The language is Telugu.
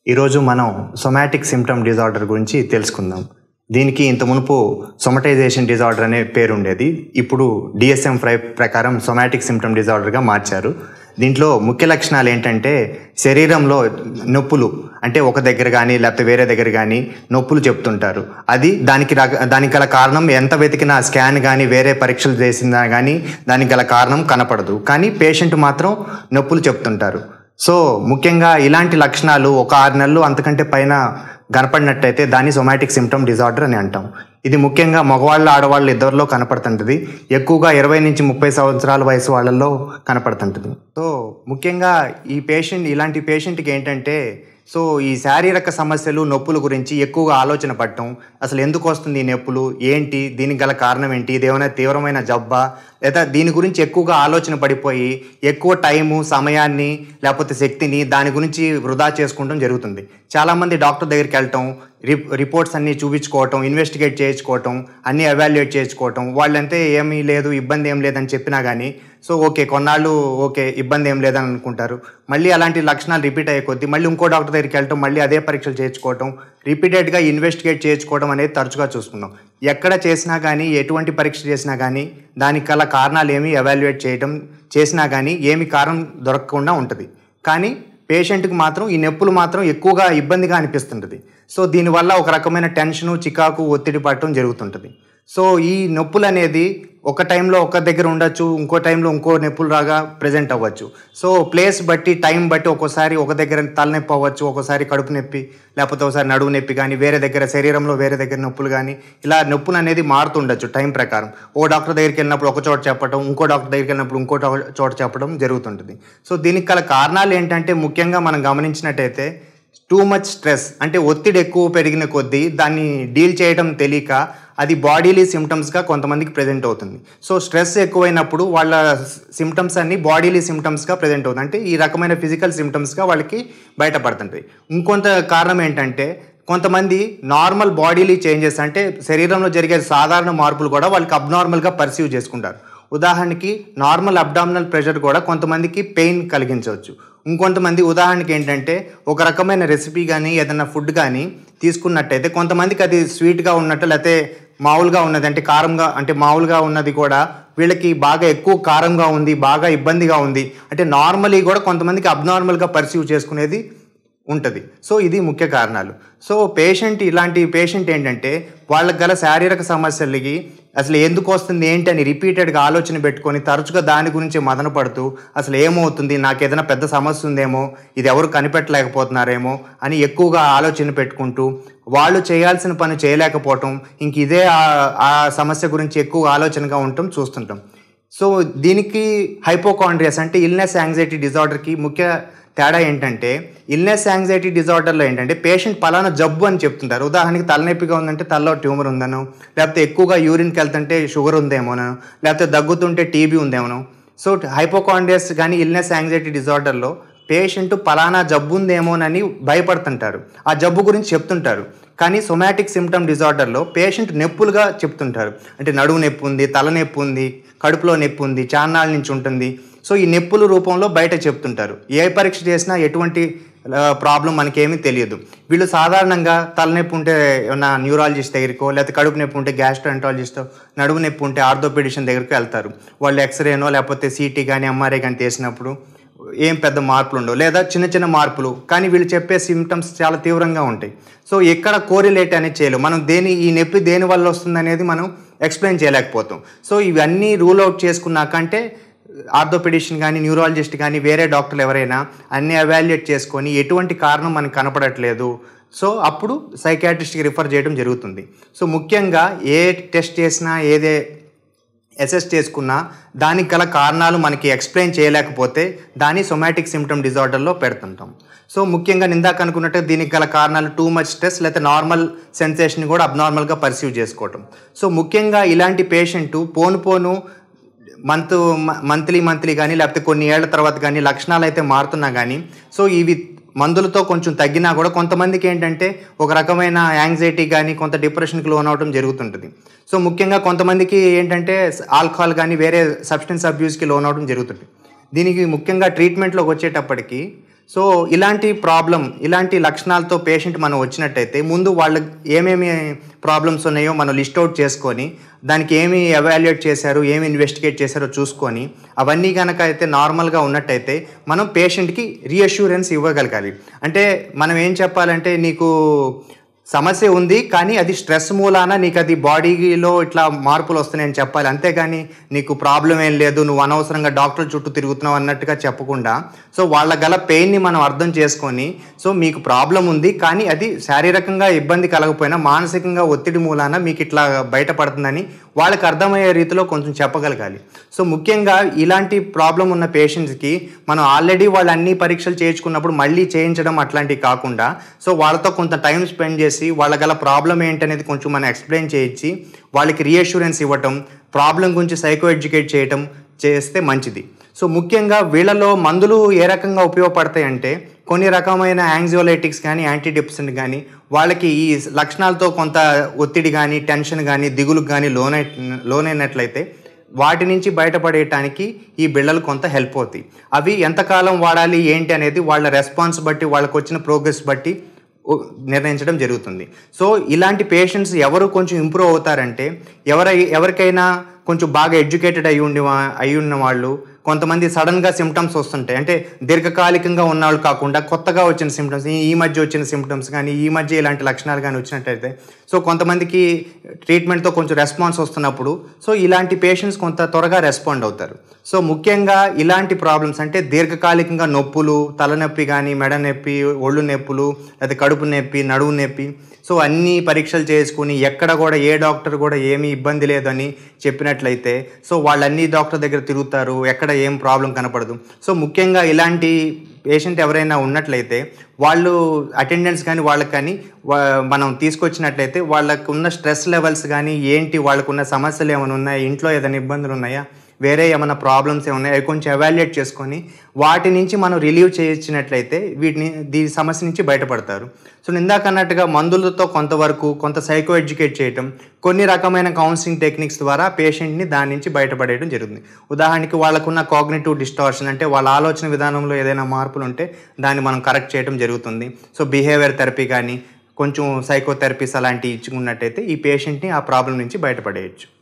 ఈరోజు మనం సొమాటిక్ సిమ్టమ్ డిజార్డర్ గురించి తెలుసుకుందాం దీనికి ఇంత మునుపు సొమటైజేషన్ డిజార్డర్ అనే పేరు ఉండేది ఇప్పుడు డిఎస్ఎం ఫ్రై ప్రకారం సొమాటిక్ సిమ్టమ్ డిజార్డర్గా మార్చారు దీంట్లో ముఖ్య లక్షణాలు ఏంటంటే శరీరంలో నొప్పులు అంటే ఒక దగ్గర కానీ లేకపోతే వేరే దగ్గర కానీ నొప్పులు చెప్తుంటారు అది దానికి రక దానికి గల కారణం ఎంత వెతికినా స్కాన్ కానీ వేరే పరీక్షలు చేసినా కానీ దానికి గల కారణం కనపడదు కానీ పేషెంట్ మాత్రం నొప్పులు చెప్తుంటారు సో ముఖ్యంగా ఇలాంటి లక్షణాలు ఒక ఆరు నెలలు అంతకంటే పైన కనపడినట్టయితే దాన్ని సొమాటిక్ సిమ్టమ్ డిజార్డర్ అని అంటాం ఇది ముఖ్యంగా మగవాళ్ళు ఆడవాళ్ళు ఇద్దరిలో కనపడుతుంటుంది ఎక్కువగా ఇరవై నుంచి ముప్పై సంవత్సరాల వయసు వాళ్ళల్లో కనపడుతుంటుంది సో ముఖ్యంగా ఈ పేషెంట్ ఇలాంటి పేషెంట్కి ఏంటంటే సో ఈ శారీరక సమస్యలు నొప్పుల గురించి ఎక్కువగా ఆలోచన పడటం అసలు ఎందుకు వస్తుంది ఈ నొప్పులు ఏంటి దీనికి గల కారణం ఏంటి ఇది ఏమైనా తీవ్రమైన జబ్బా లేదా దీని గురించి ఎక్కువగా ఆలోచన పడిపోయి ఎక్కువ టైము సమయాన్ని లేకపోతే శక్తిని దాని గురించి వృధా చేసుకోవడం జరుగుతుంది చాలామంది డాక్టర్ దగ్గరికి వెళ్ళటం రి రిపోర్ట్స్ అన్నీ చూపించుకోవటం ఇన్వెస్టిగేట్ చేయించుకోవటం అన్నీ ఎవాల్యుయేట్ చేయించుకోవటం వాళ్ళంటే ఏమీ లేదు ఇబ్బంది ఏం లేదని చెప్పినా కానీ సో ఓకే కొన్నాళ్ళు ఓకే ఇబ్బంది ఏం లేదని అనుకుంటారు మళ్ళీ అలాంటి లక్షణాలు రిపీట్ అయ్యే కొద్దీ మళ్ళీ ఇంకో డాక్టర్ దగ్గరికి వెళ్ళటం మళ్ళీ అదే పరీక్షలు చేయించుకోవటం రిపీటెడ్గా ఇన్వెస్టిగేట్ చేయించుకోవడం అనేది తరచుగా చూసుకున్నాం ఎక్కడ చేసినా కానీ ఎటువంటి పరీక్ష చేసినా కానీ దానికి గల కారణాలు ఏమి ఎవాల్యుయేట్ చేయడం చేసినా కానీ ఏమి కారణం దొరకకుండా ఉంటుంది కానీ పేషెంట్కి మాత్రం ఈ నొప్పులు మాత్రం ఎక్కువగా ఇబ్బందిగా అనిపిస్తుంటుంది సో దీనివల్ల ఒక రకమైన టెన్షను చికాకు ఒత్తిడి పడటం జరుగుతుంటుంది సో ఈ నొప్పులు అనేది ఒక టైంలో ఒక దగ్గర ఉండొచ్చు ఇంకో టైంలో ఇంకో నొప్పులు రాగా ప్రజెంట్ అవ్వచ్చు సో ప్లేస్ బట్టి టైం బట్టి ఒక్కోసారి ఒక దగ్గర తలనొప్పి అవ్వచ్చు ఒక్కోసారి కడుపు నొప్పి లేకపోతే ఒకసారి నడువు నొప్పి కానీ వేరే దగ్గర శరీరంలో వేరే దగ్గర నొప్పులు కానీ ఇలా నొప్పులు అనేది మారుతుండొచ్చు టైం ప్రకారం ఓ డాక్టర్ దగ్గరికి వెళ్ళినప్పుడు ఒక చోట చెప్పడం ఇంకో డాక్టర్ దగ్గరికి వెళ్ళినప్పుడు ఇంకో టో- చోట చెప్పడం జరుగుతుంటుంది సో దీనికి గల కారణాలు ఏంటంటే ముఖ్యంగా మనం గమనించినట్టయితే టూ మచ్ స్ట్రెస్ అంటే ఒత్తిడి ఎక్కువ పెరిగిన కొద్దీ దాన్ని డీల్ చేయడం తెలియక అది బాడీలీ సిమ్టమ్స్గా కొంతమందికి ప్రజెంట్ అవుతుంది సో స్ట్రెస్ ఎక్కువైనప్పుడు వాళ్ళ సిమ్టమ్స్ అన్ని బాడీలీ సిమ్టమ్స్గా ప్రజెంట్ అవుతుంది అంటే ఈ రకమైన ఫిజికల్ సిమ్టమ్స్గా వాళ్ళకి బయటపడుతుంటాయి ఇంకొంత కారణం ఏంటంటే కొంతమంది నార్మల్ బాడీలీ చేంజెస్ అంటే శరీరంలో జరిగే సాధారణ మార్పులు కూడా వాళ్ళకి అబ్నార్మల్గా పర్సీవ్ చేసుకుంటారు ఉదాహరణకి నార్మల్ అబ్డామినల్ ప్రెషర్ కూడా కొంతమందికి పెయిన్ కలిగించవచ్చు ఇంకొంతమంది ఉదాహరణకి ఏంటంటే ఒక రకమైన రెసిపీ కానీ ఏదైనా ఫుడ్ కానీ తీసుకున్నట్టయితే కొంతమందికి అది స్వీట్గా ఉన్నట్టు లేకపోతే మామూలుగా ఉన్నది అంటే కారంగా అంటే మామూలుగా ఉన్నది కూడా వీళ్ళకి బాగా ఎక్కువ కారంగా ఉంది బాగా ఇబ్బందిగా ఉంది అంటే నార్మలీ కూడా కొంతమందికి అబ్నార్మల్గా పర్సీవ్ చేసుకునేది ఉంటుంది సో ఇది ముఖ్య కారణాలు సో పేషెంట్ ఇలాంటి పేషెంట్ ఏంటంటే వాళ్ళకి గల శారీరక సమస్యలకి అసలు ఎందుకు వస్తుంది ఏంటి అని రిపీటెడ్గా ఆలోచన పెట్టుకొని తరచుగా దాని గురించి మదన పడుతూ అసలు ఏమవుతుంది నాకు ఏదైనా పెద్ద సమస్య ఉందేమో ఇది ఎవరు కనిపెట్టలేకపోతున్నారేమో అని ఎక్కువగా ఆలోచన పెట్టుకుంటూ వాళ్ళు చేయాల్సిన పని చేయలేకపోవటం ఇంక ఇదే ఆ- ఆ సమస్య గురించి ఎక్కువ ఆలోచనగా ఉండటం చూస్తుంటాం సో దీనికి హైపోకాండ్రియాస్ అంటే ఇల్నెస్ యాంగ్జైటీ డిజార్డర్కి ముఖ్య తేడా ఏంటంటే ఇల్నెస్ యాంగ్జైటీ డిజార్డర్లో ఏంటంటే పేషెంట్ పలానా జబ్బు అని చెప్తుంటారు ఉదాహరణకి తలనొప్పిగా ఉందంటే తలలో ట్యూమర్ ఉందనో లేకపోతే ఎక్కువగా యూరిన్కి వెళ్తుంటే షుగర్ ఉందేమోనో లేకపోతే దగ్గుతుంటే టీబీ ఉందేమోనో సో హైపోకాండ్రియాస్ కానీ ఇల్నెస్ యాంగ్జైటీ డిజార్డర్లో పేషెంట్ పలానా జబ్బు ఉందేమోనని భయపడుతుంటారు ఆ జబ్బు గురించి చెప్తుంటారు కానీ సొమాటిక్ సిమ్టమ్ డిజార్డర్లో పేషెంట్ నొప్పులుగా చెప్తుంటారు అంటే నడువు నొప్పి ఉంది తల నొప్పి ఉంది కడుపులో నొప్పి ఉంది చాన్నాళ్ళ నుంచి ఉంటుంది సో ఈ నొప్పుల రూపంలో బయట చెప్తుంటారు ఏ పరీక్ష చేసినా ఎటువంటి ప్రాబ్లం మనకేమీ తెలియదు వీళ్ళు సాధారణంగా తలనొప్పి ఉంటే ఏమన్నా న్యూరాలజిస్ట్ దగ్గరికో లేకపోతే కడుపు నొప్పి ఉంటే గ్యాస్ట్రోఎంటాలజిస్ట్ నడుము నొప్పి ఉంటే ఆర్థోపెడిషన్ దగ్గరికి వెళ్తారు వాళ్ళు ఎక్స్రేనో లేకపోతే సీటీ కానీ ఎంఆర్ఐ కానీ తీసినప్పుడు ఏం పెద్ద మార్పులు ఉండవు లేదా చిన్న చిన్న మార్పులు కానీ వీళ్ళు చెప్పే సిమ్టమ్స్ చాలా తీవ్రంగా ఉంటాయి సో ఎక్కడ కోరిలేట్ అనేది చేయలేం మనం దేని ఈ నొప్పి దేని వల్ల వస్తుంది అనేది మనం ఎక్స్ప్లెయిన్ చేయలేకపోతాం సో ఇవన్నీ రూల్ అవుట్ చేసుకున్నాక అంటే ఆర్థోపెడిషన్ కానీ న్యూరాలజిస్ట్ కానీ వేరే డాక్టర్లు ఎవరైనా అన్ని అవాల్యుయేట్ చేసుకొని ఎటువంటి కారణం మనకు కనపడట్లేదు సో అప్పుడు సైకాట్రిస్ట్కి రిఫర్ చేయడం జరుగుతుంది సో ముఖ్యంగా ఏ టెస్ట్ చేసినా ఏదే అసెస్ చేసుకున్నా దానికి గల కారణాలు మనకి ఎక్స్ప్లెయిన్ చేయలేకపోతే దాన్ని సొమాటిక్ సిమ్టమ్ డిజార్డర్లో పెడుతుంటాం సో ముఖ్యంగా ఇందాక అనుకున్నట్టు దీనికి గల కారణాలు టూ మచ్ స్ట్రెస్ లేకపోతే నార్మల్ సెన్సేషన్ కూడా అబ్నార్మల్గా పర్సీవ్ చేసుకోవటం సో ముఖ్యంగా ఇలాంటి పేషెంట్ పోను పోను మంత్ మంత్లీ మంత్లీ కానీ లేకపోతే కొన్ని ఏళ్ల తర్వాత కానీ లక్షణాలు అయితే మారుతున్నా కానీ సో ఇవి మందులతో కొంచెం తగ్గినా కూడా కొంతమందికి ఏంటంటే ఒక రకమైన యాంగ్జైటీ కానీ కొంత డిప్రెషన్కి లోన్ అవడం జరుగుతుంటుంది సో ముఖ్యంగా కొంతమందికి ఏంటంటే ఆల్కహాల్ కానీ వేరే సబ్స్టెన్స్ అబ్యూస్కి లోన్ అవడం జరుగుతుంది దీనికి ముఖ్యంగా ట్రీట్మెంట్లోకి వచ్చేటప్పటికి సో ఇలాంటి ప్రాబ్లం ఇలాంటి లక్షణాలతో పేషెంట్ మనం వచ్చినట్టయితే ముందు వాళ్ళకి ఏమేమి ప్రాబ్లమ్స్ ఉన్నాయో మనం లిస్ట్ అవుట్ చేసుకొని దానికి ఏమి ఎవాల్యుయేట్ చేశారు ఏమి ఇన్వెస్టిగేట్ చేశారో చూసుకొని అవన్నీ కనుక అయితే నార్మల్గా ఉన్నట్టయితే మనం పేషెంట్కి రీఅష్యూరెన్స్ ఇవ్వగలగాలి అంటే మనం ఏం చెప్పాలంటే నీకు సమస్య ఉంది కానీ అది స్ట్రెస్ మూలాన నీకు అది బాడీలో ఇట్లా మార్పులు వస్తున్నాయని చెప్పాలి అంతేగాని నీకు ప్రాబ్లం ఏం లేదు నువ్వు అనవసరంగా డాక్టర్ చుట్టూ తిరుగుతున్నావు అన్నట్టుగా చెప్పకుండా సో వాళ్ళ గల పెయిన్ని మనం అర్థం చేసుకొని సో మీకు ప్రాబ్లం ఉంది కానీ అది శారీరకంగా ఇబ్బంది కలగపోయినా మానసికంగా ఒత్తిడి మూలాన మీకు ఇట్లా బయటపడుతుందని వాళ్ళకి అర్థమయ్యే రీతిలో కొంచెం చెప్పగలగాలి సో ముఖ్యంగా ఇలాంటి ప్రాబ్లం ఉన్న పేషెంట్స్కి మనం ఆల్రెడీ వాళ్ళు అన్ని పరీక్షలు చేయించుకున్నప్పుడు మళ్ళీ చేయించడం అట్లాంటివి కాకుండా సో వాళ్ళతో కొంత టైం స్పెండ్ చేసి వాళ్ళ గల ప్రాబ్లం ఏంటనేది కొంచెం మనం ఎక్స్ప్లెయిన్ చేయించి వాళ్ళకి రీఅష్యూరెన్స్ ఇవ్వటం ప్రాబ్లం గురించి సైకో ఎడ్యుకేట్ చేయటం చేస్తే మంచిది సో ముఖ్యంగా వీళ్ళలో మందులు ఏ రకంగా ఉపయోగపడతాయి అంటే కొన్ని రకమైన యాంగ్జియోలైటిక్స్ కానీ యాంటీడిప్సెంట్ కానీ వాళ్ళకి ఈ లక్షణాలతో కొంత ఒత్తిడి కానీ టెన్షన్ కానీ దిగులుకు కానీ లోనై లోనైనట్లయితే వాటి నుంచి బయటపడేయటానికి ఈ బిళ్ళలు కొంత హెల్ప్ అవుతాయి అవి ఎంతకాలం వాడాలి ఏంటి అనేది వాళ్ళ రెస్పాన్స్ బట్టి వాళ్ళకి వచ్చిన ప్రోగ్రెస్ బట్టి ఉ- నిర్ణయించడం జరుగుతుంది సో ఇలాంటి పేషెంట్స్ ఎవరు కొంచెం ఇంప్రూవ్ అవుతారంటే ఎవరై ఎవరికైనా కొంచెం బాగా ఎడ్యుకేటెడ్ అయి ఉండి వా- అయి ఉన్న వాళ్ళు కొంతమంది సడన్గా సిమ్టమ్స్ వస్తుంటాయి అంటే దీర్ఘకాలికంగా ఉన్నవాళ్ళు కాకుండా కొత్తగా వచ్చిన సిమ్టమ్స్ ఈ మధ్య వచ్చిన సిమ్టమ్స్ కానీ ఈ మధ్య ఇలాంటి లక్షణాలు కానీ వచ్చినట్టయితే సో కొంతమందికి ట్రీట్మెంట్తో కొంచెం రెస్పాన్స్ వస్తున్నప్పుడు సో ఇలాంటి పేషెంట్స్ కొంత త్వరగా రెస్పాండ్ అవుతారు సో ముఖ్యంగా ఇలాంటి ప్రాబ్లమ్స్ అంటే దీర్ఘకాలికంగా నొప్పులు తలనొప్పి కానీ మెడ నొప్పి ఒళ్ళు నొప్పులు లేదా కడుపు నొప్పి నడువు నొప్పి సో అన్ని పరీక్షలు చేసుకుని ఎక్కడ కూడా ఏ డాక్టర్ కూడా ఏమీ ఇబ్బంది లేదని చెప్పినట్లయితే సో వాళ్ళు అన్ని డాక్టర్ దగ్గర తిరుగుతారు ఎక్కడ ఏం ప్రాబ్లం కనపడదు సో ముఖ్యంగా ఇలాంటి పేషెంట్ ఎవరైనా ఉన్నట్లయితే వాళ్ళు అటెండెన్స్ కానీ వాళ్ళకి కానీ వా- మనం తీసుకొచ్చినట్లయితే వాళ్ళకు ఉన్న స్ట్రెస్ లెవెల్స్ కానీ ఏంటి వాళ్ళకున్న సమస్యలు ఏమైనా ఉన్నాయా ఇంట్లో ఏదైనా ఇబ్బందులు ఉన్నాయా వేరే ఏమైనా ప్రాబ్లమ్స్ ఏమైనా అవి కొంచెం ఎవాల్యుయేట్ చేసుకొని వాటి నుంచి మనం రిలీవ్ చేయించినట్లయితే వీటిని దీని సమస్య నుంచి బయటపడతారు సో ఇందాక అన్నట్టుగా మందులతో కొంతవరకు కొంత సైకో ఎడ్యుకేట్ చేయటం కొన్ని రకమైన కౌన్సిలింగ్ టెక్నిక్స్ ద్వారా పేషెంట్ని దాని నుంచి బయటపడేయడం జరుగుతుంది ఉదాహరణకి వాళ్ళకున్న కాగ్నేటివ్ డిస్టార్షన్ అంటే వాళ్ళ ఆలోచన విధానంలో ఏదైనా మార్పులు ఉంటే దాన్ని మనం కరెక్ట్ చేయడం జరుగుతుంది సో బిహేవియర్ థెరపీ కానీ కొంచెం సైకోథెరపీస్ అలాంటివి ఇచ్చుకున్నట్టయితే ఈ పేషెంట్ని ఆ ప్రాబ్లం నుంచి బయటపడేయచ్చు